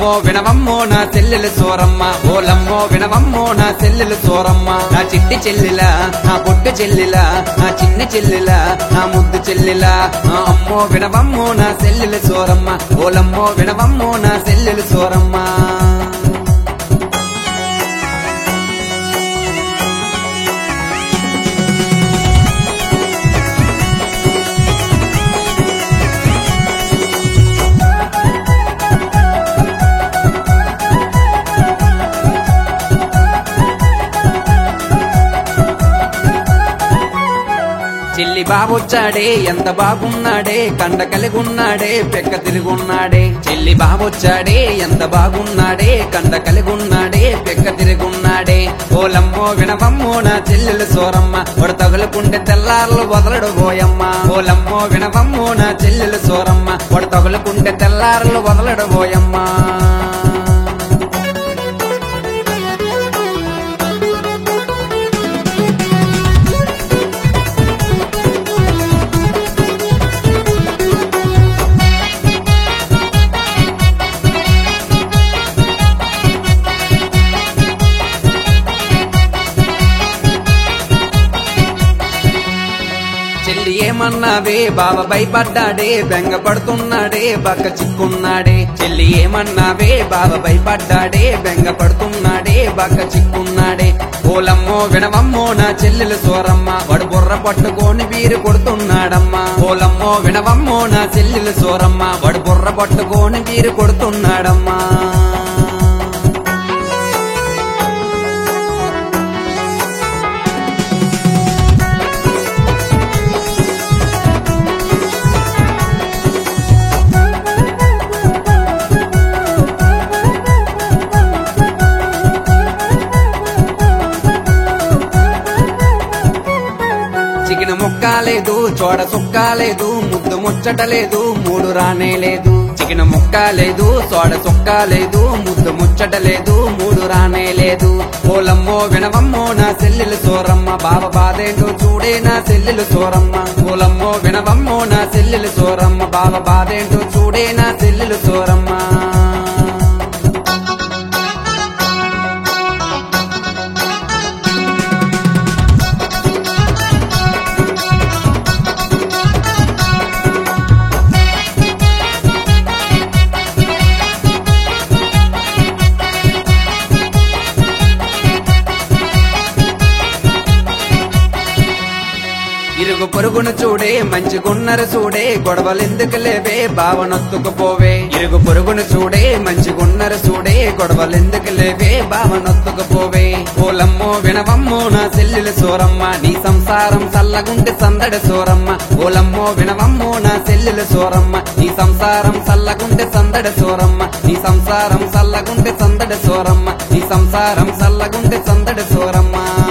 ఓలమ్మో వినవమ్మో నా చెల్లెలు సోరమ్మ ఓలమ్మో వినవమ్మో నా చెల్లెలు సోరమ్మ నా చిట్టి చెల్లెలా నా పొట్టు చెల్లెలా నా చిన్ని చెల్లెలా నా ముద్దు చెల్లెలా నా అమ్మో వినవమ్మో నా చెల్లెలు సోరమ్మ ఓలమ్మో వినవమ్మో నా చెల్లెలు సోరమ్మ చెల్లి బాబొచ్చాడే ఎంత బాగున్నాడే కండ కలిగున్నాడే పెక్క తిరుగున్నాడే చెల్లి బాబొచ్చాడే ఎంత బాగున్నాడే కండ కలిగున్నాడే పెక్క తిరుగున్నాడే ఓలమ్మో వినవమ్మో నా చెల్లెలు సోరమ్మ ఒడ తగులుకుంటే తెల్లార్లు వదలడు పోయమ్మ ఓలమ్మో వినవమ్మో నా చెల్లెలు సోరమ్మ ఒడ తగులుకుంటే తెల్లార్లు వదలడు పోయమ్మ చెల్లి ఏమన్నావే బావ భయపడ్డాడే బెంగ పడుతున్నాడే బక్క చిక్కున్నాడే చెల్లి ఏమన్నావే బావ భయపడ్డాడే బెంగ పడుతున్నాడే బక్క చిక్కున్నాడే ఓలమ్మో వినవమ్మో నా చెల్లెలు సోరమ్మ వాడు బుర్ర పట్టుకొని వీరు కొడుతున్నాడమ్మా ఓలమ్మో వినవమ్మో నా చెల్లెలు సోరమ్మ వాడు బుర్ర పట్టుకొని వీరు కొడుతున్నాడమ్మా చికెన్ ముక్క లేదు చోడ సుక్క లేదు ముద్దు ముచ్చట లేదు మూడు రానే లేదు చికెన్ ముక్క లేదు చోడ సుక్క లేదు ముద్దు ముచ్చట లేదు మూడు రానే లేదు ఓలమ్మో వినవమ్మో నా సెల్లెలు సోరమ్మ బావ బాధేంటో చూడే నా సెల్లెలు సోరమ్మ ఓలమ్మో వినవమ్మో నా సెల్లెలు సోరమ్మ బావ బాధేంటో చూడే నా సెల్లెలు సోరమ్మ ఇరుగు పొరుగును చూడే మంచి గున్నరు చూడే గొడవలెందుకు లేవే బావనొత్తుకుపోవే ఇరుగు పొరుగును చూడే మంచి గున్నరు చూడే గొడవలెందుకు లేవే బావనొత్తుకుపోవే ఓలమ్మో వినవమ్మో నా చెల్లెలు సోరమ్మ నీ సంసారం చల్లగుంటే సందడి సోరమ్మ ఓలమ్మో వినవమ్మో నా చెల్లెలు సోరమ్మ నీ సంసారం చల్లగుంటే సందడి సోరమ్మ నీ సంసారం చల్లగుంటే సందడి సోరమ్మ నీ సంసారం చల్లగుంటే సందడి సోరమ్మ